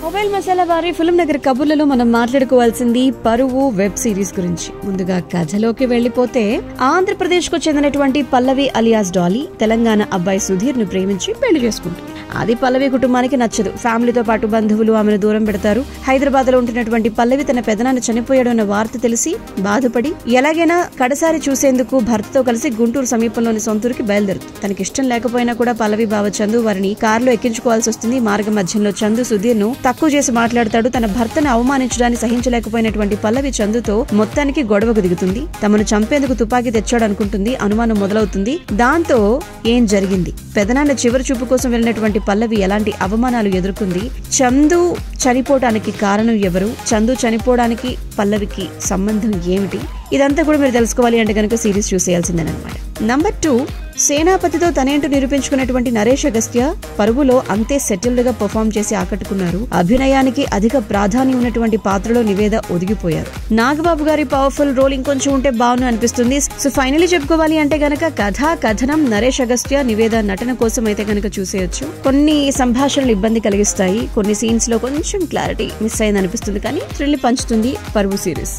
mobile masala వారి film Nagar కబుర్లలో మనం మాట్లాడుకోవాల్సింది పరువు వెబ్ సిరీస్ గురించి ముందుగా కథలోకి వెళ్లిపోతే ఆంధ్రప్రదేశ్ కు చెందినటువంటి పల్లవి అలియాస్ డాలీ తెలంగాణ అబ్బాయి సుధీర్ ను ప్రేమించి పెళ్లి చేసుకుంటుంది అది పల్లవి కుటుంబానికి నచ్చదు ఫ్యామిలీతో పాటు బంధువులు ఆమెను దూరం పెడతారు హైదరాబాద్ లో ఉంటున్నటువంటి పల్లవి తన పెదనాన్న చనిపోయాడు అన్న వార్త తెలిసి బాధపడి ఎలాగైనా కడసారి చూసేందుకు భర్తతో కలిసి గుంటూరు సమీపంలోని సొంతూరుకి బయలుదేరుతుంది తనకి ఇష్టం లేకపోయినా కూడా పల్లవి బావ చందు వారిని కారులో ఎక్కించుకోవాల్సి వస్తుంది మార్గ మధ్యంలో చందు సుధీర్ ను తక్కువ చేసి మాట్లాడతాడు తన భర్తను అవమానించడాన్ని సహించలేకపోయినటువంటి పల్లవి చందుతో మొత్తానికి గొడవకు దిగుతుంది తమను చంపేందుకు తుపాకీ తెచ్చాడు అనుకుంటుంది అనుమానం మొదలవుతుంది దాంతో ఏం జరిగింది పెదనాన్న చివరి చూపు కోసం వెళ్ళినటువంటి పల్లవి ఎలాంటి అవమానాలు ఎదుర్కొంది చందు చనిపోవడానికి కారణం ఎవరు చందు చనిపోవడానికి పల్లవికి సంబంధం ఏమిటి ఇదంతా కూడా మీరు తెలుసుకోవాలి అంటే కనుక సిరీస్ చూసేయాల్సిందేనమాట నంబర్ టూ సేనాపతితో తనేంటో నిరూపించుకున్నటువంటి నరేష్ అగస్త్య పరువులో అంతే సెటిల్డ్ గా పర్ఫామ్ చేసి ఆకట్టుకున్నారు అభినయానికి అధిక ప్రాధాన్యం ఉన్నటువంటి పాత్రలో నివేద ఒదిగిపోయారు నాగబాబు గారి పవర్ఫుల్ రోల్ ఇంకొంచెం ఉంటే బాగుంది అనిపిస్తుంది సో ఫైనలీ చెప్పుకోవాలి అంటే గనక కథ కథనం నరేష్ అగస్త్య నివేద నటన కోసం అయితే గనక చూసేయొచ్చు కొన్ని సంభాషణలు ఇబ్బంది కలిగిస్తాయి కొన్ని సీన్స్ లో కొంచెం క్లారిటీ మిస్ అయింది అనిపిస్తుంది కానీ థ్రిల్ పంచుతుంది పరువు సిరీస్